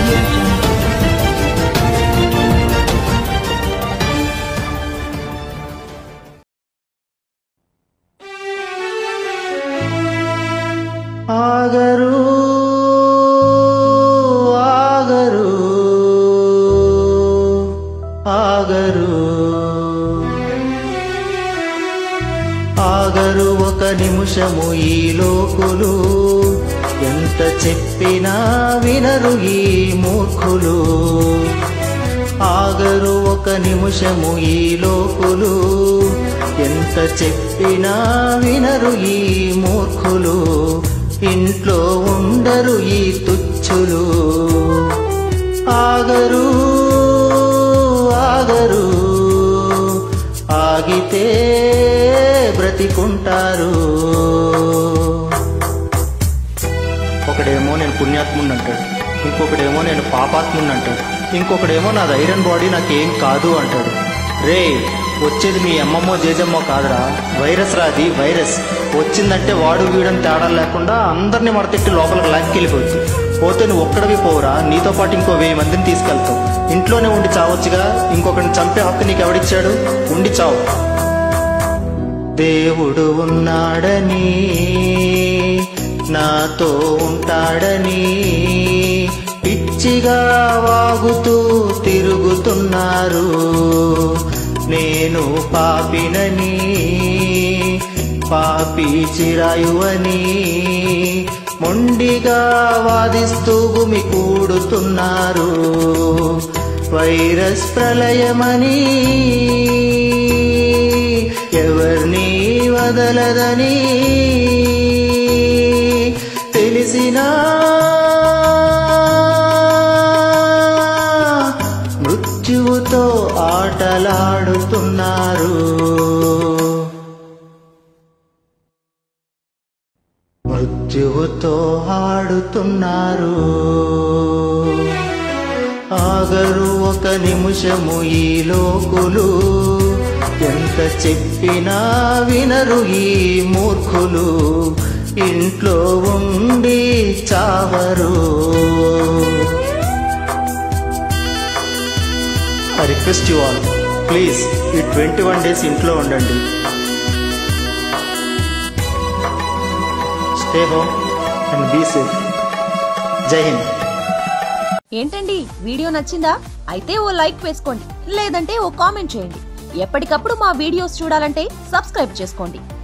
audio jungle. ఆగరు ఆగరు ఆగరు ఆగరు ఒక నిమిషము ఈ లోకులు ఎంత చెప్పినా వినరు ఈ మూర్ఖులు ఆగరు ఒక నిమిషము ఈ లోకులు ఎంత చెప్పినా వినరు ఈ మూర్ఖులు ఇంట్లో ఉండరు ఈ తుచ్చులు ఆగరు ఆగరు ఆగితే బ్రతికుంటారు ఒకడేమో నేను పుణ్యాత్ముని అంటాడు ఇంకొకడేమో నేను పాపాత్ముని అంటాడు ఇంకొకడేమో నాది ఐరన్ బాడీ నాకేం కాదు అంటాడు రే వచ్చేది మీ అమ్మమ్మో జేజమ్మో కాదురా వైరస్ రాది వైరస్ వచ్చిందంటే వాడు వీడని తేడా లేకుండా అందరినీ మడతెట్టి లోపలికి లాక్కెళ్ళిపోద్ది పోతే నువ్వు ఒక్కడవి పోరా నీతో పాటు ఇంకో వెయ్యి మందిని తీసుకెళ్తావు ఇంట్లోనే ఉండి చావచ్చుగా ఇంకొకరిని చంపే హక్కు నీకు ఎవడిచ్చాడు ఉండి చావు దేవుడు ఉన్నాడని నాతో ఉంటాడని పిచ్చిగా వాగుతూ తిరుగుతున్నారు నేను పాపినని పాపి చిరాయువని మొండిగా వాదిస్తూ గుమి కూడుతున్నారు వైరస్ ప్రళయమని ఎవరిని వదలదని తెలిసినా మృత్యువుతో ఆటలాడుతున్నారు మృత్యువుతో ఆడుతున్నారు ఆగరు ఒక నిమిషము ఈ లోకులు ఎంత చెప్పినా వినరు ఈ మూర్ఖులు ఇంట్లో ఉండి చావరు I request you all please ఈ ట్వంటీ వన్ డేస్ ఇంట్లో ఉండండి stay home and be safe జై హింద్ ఏంటండి వీడియో నచ్చిందా అయితే ఓ లైక్ వేసుకోండి లేదంటే ఓ కామెంట్ చేయండి ఎప్పటికప్పుడు మా వీడియోస్ చూడాలంటే సబ్స్క్రైబ్ చేసుకోండి